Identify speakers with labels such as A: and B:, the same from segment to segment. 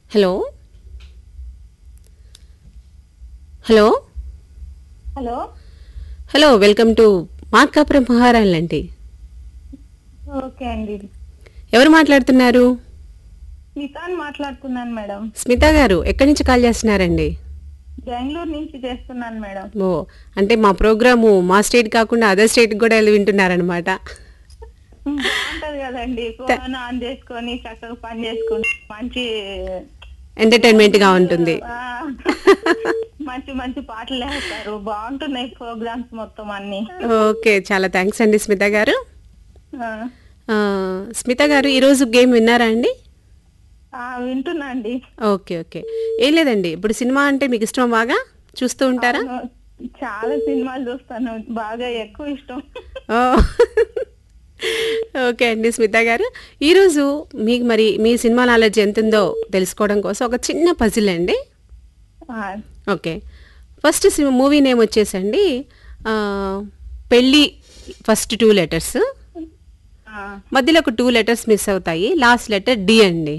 A: Hello hello
B: hello
A: hello welcome to Markapuram Maharani అండి
B: okay అండి
A: ఎవరు మాట్లాడుతున్నారు
B: నితాన్ మాట్లాడుతున్నాను మేడం
A: స్మిత గారు ఎక్కడి నుంచి కాల్ చేస్తున్నారండి
B: బెంగళూరు నుంచి చేస్తున్నాను మేడం
A: ఓ అంటే మా ప్రోగ్రాము మా స్టేట్ కాకుండా అదర్ స్టేట్ కూడా వెళ్ళి వింటున్నారనమాట
B: బాగుంటది కదండి ఫోన్ ఆన్ చేసుకొని చక్కగా పని చేసుకుంటే మంచి
A: ఎంటర్టైన్మెంట్గా ఉంటుంది
B: ఆ, మంచి మంచి పాటలు వేస్తారు బాగుంటున్నాయి ప్రోగ్రామ్స్ మొత్తం అన్ని
A: ఓకే చాలా థ్యాంక్స్ అండి స్మిత గారు
B: ఆ,
A: ఆ, స్మిత గారు ఈరోజు గేమ్ విన్నారా అండి
B: ఆ, వింటున్నా అండి
A: ఓకే ఓకే ఏం లేదండి ఇప్పుడు సినిమా అంటే మీకు ఇష్టం బాగా చూస్తూ ఉంటారా
B: అవును, చాలా సినిమాలు చూస్తాను బాగా ఎక్కువ ఇష్టం
A: ఓ ఓకే అండి స్మిత గారు ఈరోజు మీకు మరి మీ సినిమా నాలెడ్జ్ ఎంత ఉందో తెలుసుకోవడం కోసం ఒక చిన్న పజిల్ అండి
B: ఆ,
A: ఓకే ఫస్ట్ మూవీ నేమ్ వచ్చేసండి ఆ, పెళ్ళి ఫస్ట్ టూ లెటర్స్
B: ఆ,
A: మధ్యలో ఒక టూ లెటర్స్ మిస్ అవుతాయి లాస్ట్ లెటర్ డి అండి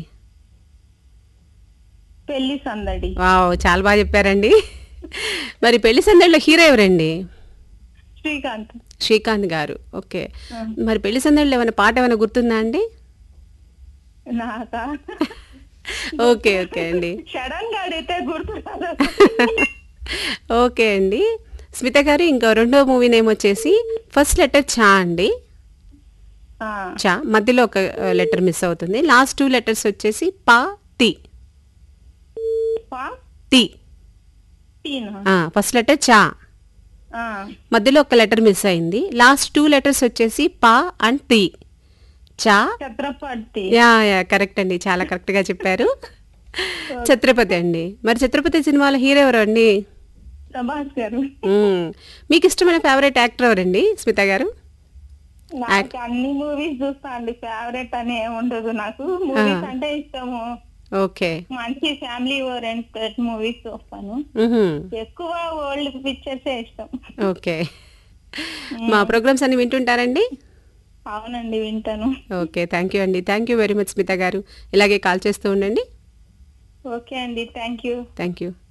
B: పెళ్లి సందడి
A: వావ్ చాలా బాగా చెప్పారండి మరి పెళ్లి సందడిలో హీరో ఎవరండి
B: శ్రీకాంత్
A: శ్రీకాంత్ గారు ఓకే
B: ఆ.
A: మరి పెళ్లి సందడిలో ఏమైనా పాట ఏమైనా గుర్తుందా అండి
B: నాకా
A: ఓకే ఓకే అండి
B: సడన్ గా అడిగితే గుర్తు రాదు.
A: ఓకే అండి స్మిత గారు ఇంకా రెండో మూవీ నేమ్ వచ్చేసి ఫస్ట్ లెటర్ చా అండి
B: ఆ,
A: చా మధ్యలో ఒక లెటర్ మిస్ అవుతుంది లాస్ట్ టూ లెటర్స్ వచ్చేసి పా తి
B: పా,
A: తి
B: టీనా?
A: ఫస్ట్ లెటర్ చా
B: ఆ,
A: మధ్యలో ఒక లెటర్ మిస్ అయింది లాస్ట్ టూ లెటర్స్ వచ్చేసి పా అండ్ తి చా
B: ఛత్రపతి
A: యా యా కరెక్ట్ అండి చాలా కరెక్ట్ గా చెప్పారు ఛత్రపతి అండి మరి ఛత్రపతి సినిమాలో హీరో ఎవరు అండి
B: ప్రభాస్ గారు
A: మ్మ్. మీకు ఇష్టమైన ఫేవరెట్ యాక్టర్ ఎవరండి స్మిత గారు
B: నాకు అన్ని మూవీస్ చూస్తా అండి ఫేవరెట్ అని ఏమి ఉండదు నాకు మూవీస్ అంటే ఇష్టము
A: ఓకే
B: మంచి ఫ్యామిలీ ఓరియంటెడ్ మూవీస్ చూస్తాను
A: మ్హూ.
B: ఎక్కువ ఓల్డ్ పిక్చర్స్ ఇష్టం
A: ఓకే మా ప్రోగ్రామ్స్ అన్ని వింటుంటారండి
B: అవునండి వింటాను
A: ఓకే థ్యాంక్ యూ అండి thank you very much Smitha గారు ఇలాగే కాల్ చేస్తూ ఉండండి
B: ఓకే అండి థ్యాంక్ యూ
A: థ్యాంక్ యూ